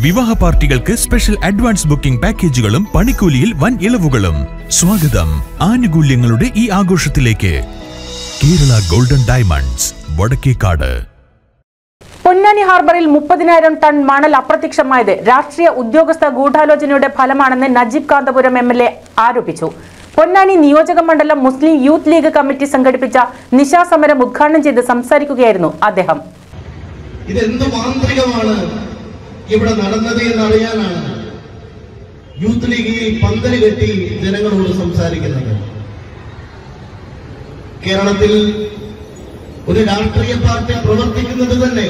വിവാഹ പാർട്ടികൾക്ക് special advance booking പാക്കേജുകളും പണിക്കൂലിയിൽ വൻ ഇളവുകളും സ്വാഗതം ആനുകൂല്യങ്ങളുടെ ഈ ആഘോഷത്തിലേക്ക് കേരള ഗോൾഡൻ ഡയമണ്ട്സ് വടക്കേക്കാട് പൊന്നാനി ഹാർബറിൽ മുപ്പതിനായിരം ടൺ മണൽ അപ്രത്യക്ഷമായത് രാഷ്ട്രീയ ഉദ്യോഗസ്ഥ ഗൂഢാലോചനയുടെ ഫലമാണെന്ന് Najeeb Kanthapuram M L A ആരോപിച്ചു പൊന്നാനി നിയോജക മണ്ഡലം മുസ്ലിം യൂത്ത് ലീഗ് കമ്മിറ്റി സംഘടിപ്പിച്ച നിശാ സമരം ഉദ്ഘാടനം ചെയ്ത് സംസാരിക്കുകയായിരുന്നു അദ്ദേഹം ഇതെന്ത് മാന്ത്രികമാണ് ഇവിടെ നടന്നത് എന്നറിയാനാണ് യൂത്ത് ലീഗ് ഈ പന്തല് കെട്ടി ജനങ്ങളോട് സംസാരിക്കുന്നത് കേരളത്തിൽ ഒരു രാഷ്ട്രീയ പാർട്ടി പ്രവർത്തിക്കുന്നത് തന്നെ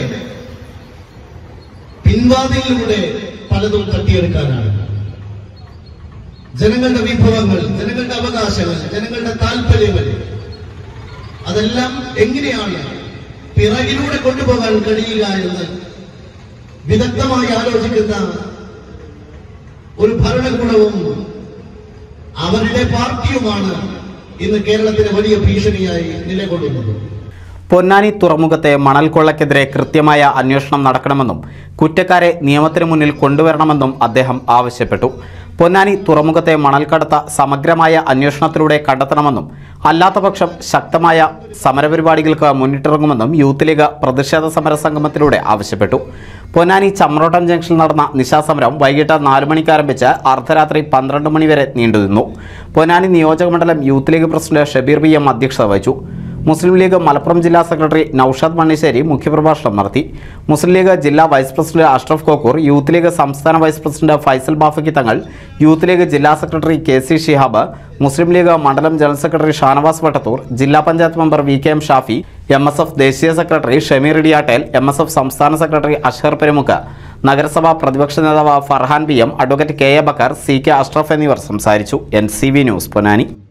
പിൻവാതിലിലൂടെ പലതും തട്ടിയെടുക്കാനാണ് ജനങ്ങളുടെ വിഭവങ്ങൾ ജനങ്ങളുടെ അവകാശങ്ങൾ ജനങ്ങളുടെ താല്പര്യങ്ങൾ അതെല്ലാം എങ്ങനെയാണ് പിറകിലൂടെ കൊണ്ടുപോകാൻ കഴിയുക എന്ന് വിദഗ്ധമായി ആലോചിക്കുന്ന ഒരു ഭരണകൂടവും അവരുടെ പാർട്ടിയുമാണ് ഇന്ന് കേരളത്തിലെ വലിയ ഭീഷണിയായി നിലകൊള്ളുന്നത് പൊന്നാനി തുറമുഖത്തെ മണൽ കൊള്ളയ്ക്കെതിരെ കൃത്യമായ അന്വേഷണം നടക്കണമെന്നും കുറ്റക്കാരെ നിയമത്തിന് മുന്നിൽ കൊണ്ടുവരണമെന്നും അദ്ദേഹം ആവശ്യപ്പെട്ടു പൊന്നാനി തുറമുഖത്തെ മണൽക്കടത്ത സമഗ്രമായ അന്വേഷണത്തിലൂടെ കണ്ടെത്തണമെന്നും അല്ലാത്തപക്ഷം ശക്തമായ സമരപരിപാടികൾക്ക് മുന്നിട്ടിറങ്ങുമെന്നും യൂത്ത് ലീഗ് പ്രതിഷേധ സമര സംഗമത്തിലൂടെ ആവശ്യപ്പെട്ടു പൊന്നാനി ചമ്രോട്ടം ജംഗ്ഷനിൽ നടന്ന നിശാസമരം വൈകിട്ട് നാല് മണിക്ക് ആരംഭിച്ച് അർദ്ധരാത്രി പന്ത്രണ്ട് മണിവരെ നീണ്ടുനിന്നു പൊന്നാനി നിയോജകമണ്ഡലം youth league president Shabeer B M അധ്യക്ഷത വഹിച്ചു മുസ്ലിം ലീഗ് മലപ്പുറം ജില്ലാ സെക്രട്ടറി നൌഷാദ് മണ്ണിശ്ശേരി മുഖ്യപ്രഭാഷണം നടത്തി മുസ്ലിം ലീഗ് ജില്ലാ vice president Ashraf Kokkur youth league സംസ്ഥാന vice president Faisal Bafaqi Thangal youth league ജില്ലാ secretary K C Shihab Muslim league മണ്ഡലം ജനറൽ സെക്രട്ടറി ഷാനവാസ് വട്ടത്തൂർ ജില്ലാ panchayat member V K M Shafi M S F ദേശീയ secretary Shameer Idiyattel M S F സംസ്ഥാന സെക്രട്ടറി അഷ്ഹർ പെരുമുക്ക് നഗരസഭാ പ്രതിപക്ഷ നേതാവ് Farhan B M advocate K A Bakkar C K Ashraf എന്നിവർ സംസാരിച്ചു N C V news Ponnani